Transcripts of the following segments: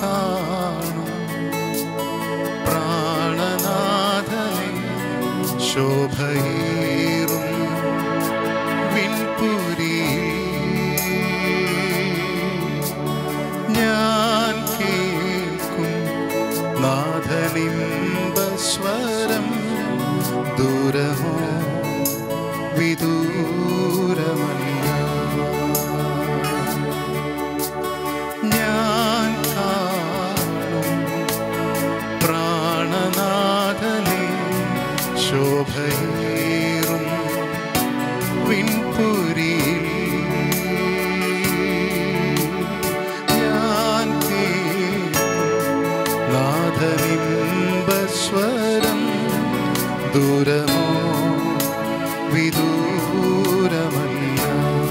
കാണും പ്രാണനാഥനെ ശോഭയേറും വിൺപുരിയിൽ ഞാൻ കേൾക്കും നാഥനിമ്പസ്വരം ദൂരമോ വിദൂരമല്ല ഞാൻ കാണും പ്രാണനാഥനെ ശോഭയേറും വിൺപുരിയിൽ ഞാൻ കേൾക്കും നാഥനിമ്പസ്വരം ദൂരമോ വിദൂരമല്ല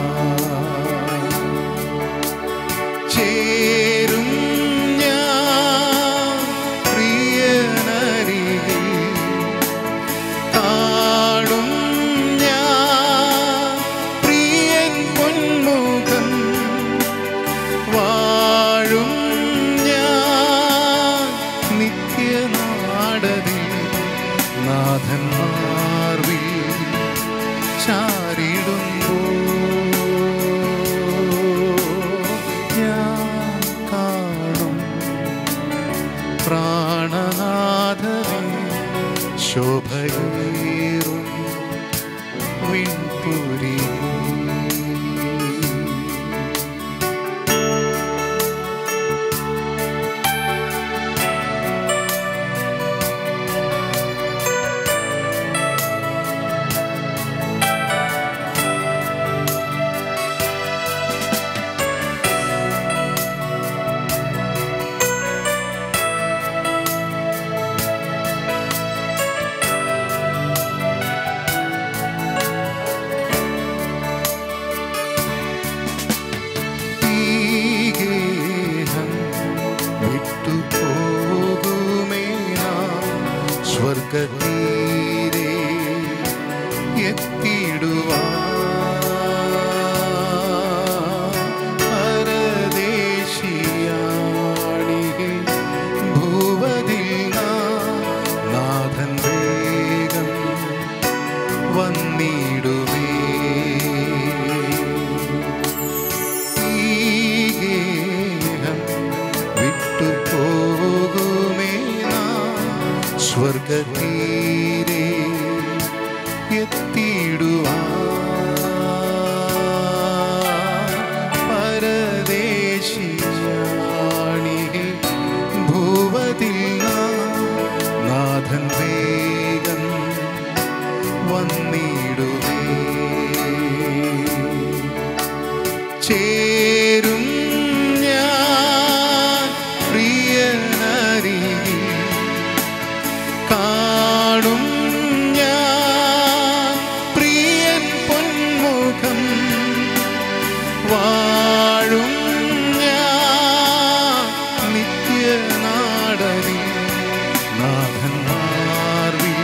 ചേരും ഞാൻ പ്രിയനരികിൽ കാണും ഞാൻ പ്രിയൻ പൊന്മുഖം വാഴും ഞാൻ നിത്യനാടതിൽ നാഥന്മാർവിൽ ചാരിടുമ്പോ ഞാൻ കാണും പ്രാണനാഥനെ ശോഭയേറും വിൺപുരി ഈ ഗേഹം വിട്ടുപോകുമേ നാം സ്വർഗത്തീരെ എത്തിയിടുവാൻ പരദേശിയാണികെ ഭൂവതിൽ നാം നാഥൻ വേഗം വന്നിടുമേ ഈ ഗേഹം വിട്ടുപോകുമേ നാം സ്വർഗത്തീരെ എത്തിയിടുവാൻ പരദേശിയാണികെ ഭൂവതിൽ നാം നാഥൻ വേഗം വന്നിടുമേ ചേരും ഞാൻ പ്രിയനരികിൽ കാണും ഞാൻ പ്രിയൻ പൊന്മുഖം വാഴും ഞാൻ നിത്യനാടനിൽ നാഥന്മാർവിൽ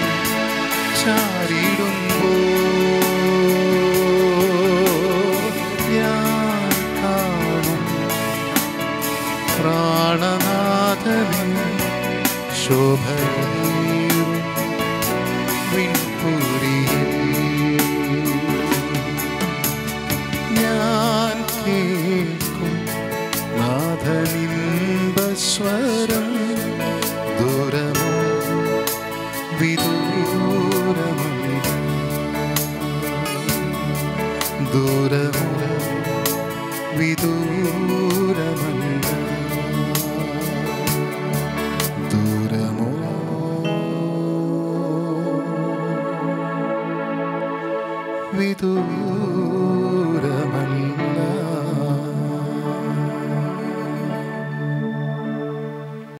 ചാരിടുമ്പോ ഞാൻ കാണും പ്രാണനാഥനെ ശോഭയേറും വിൺപുരിയിൽ ഞാൻ കേൾക്കും നാഥനിമ്പസ്വരം